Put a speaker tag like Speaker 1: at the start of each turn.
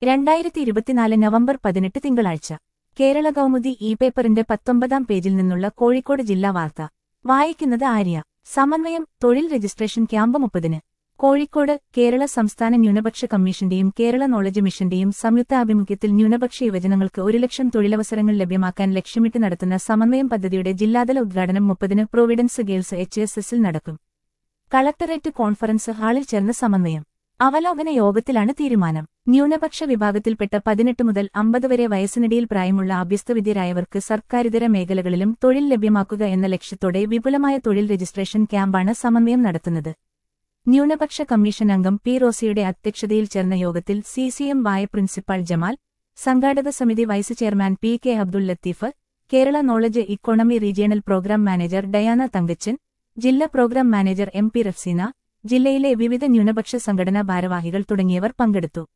Speaker 1: രണ്ടായിരത്തി ഇരുപത്തിനാല് നവംബർ പതിനെട്ട് തിങ്കളാഴ്ച കേരള കൗമുദി ഇ പേപ്പറിന്റെ പത്തൊമ്പതാം പേജിൽ നിന്നുള്ള കോഴിക്കോട് ജില്ലാ വാർത്ത വായിക്കുന്നത് ആര്യ സമന്വയം തൊഴിൽ രജിസ്ട്രേഷൻ ക്യാമ്പ് മുപ്പതിന് കോഴിക്കോട് കേരള സംസ്ഥാന ന്യൂനപക്ഷ കമ്മീഷന്റെയും കേരള നോളജ് മിഷന്റെയും സംയുക്താഭിമുഖ്യത്തിൽ ന്യൂനപക്ഷ യുവജനങ്ങൾക്ക് ഒരു ലക്ഷം തൊഴിലവസരങ്ങൾ ലഭ്യമാക്കാൻ ലക്ഷ്യമിട്ട് നടത്തുന്ന സമന്വയം പദ്ധതിയുടെ ജില്ലാതല ഉദ്ഘാടനം മുപ്പതിന് പ്രൊവിഡൻസ് ഗേൾസ് എച്ച് എസ് എസിൽ നടക്കും കളക്ടറേറ്റ് കോൺഫറൻസ് ഹാളിൽ ചേർന്ന സമന്വയം അവലോകന യോഗത്തിലാണ് തീരുമാനം ന്യൂനപക്ഷ വിഭാഗത്തിൽപ്പെട്ട പതിനെട്ട് മുതൽ അമ്പത് വരെ വയസ്സിനിടയിൽ പ്രായമുള്ള അഭ്യസ്തവിദ്യരായവർക്ക് സർക്കാരിതര മേഖലകളിലും തൊഴിൽ ലഭ്യമാക്കുക എന്ന ലക്ഷ്യത്തോടെ വിപുലമായ തൊഴിൽ രജിസ്ട്രേഷൻ ക്യാമ്പാണ് സമന്വയം നടത്തുന്നത് ന്യൂനപക്ഷ കമ്മീഷൻ അംഗം പി റോസിയുടെ അധ്യക്ഷതയിൽ ചേർന്ന യോഗത്തിൽ സി സി എം വായ പ്രിൻസിപ്പാൾ ജമാൽ സംഘാടക സമിതി vice chairman P K Abdul Latheef Kerala knowledge economy regional programme manager Diana Thankachan ജില്ലാ programme manager M P Rafseena ജില്ലയിലെ വിവിധ ന്യൂനപക്ഷ സംഘടനാ ഭാരവാഹികൾ തുടങ്ങിയവർ പങ്കെടുത്തു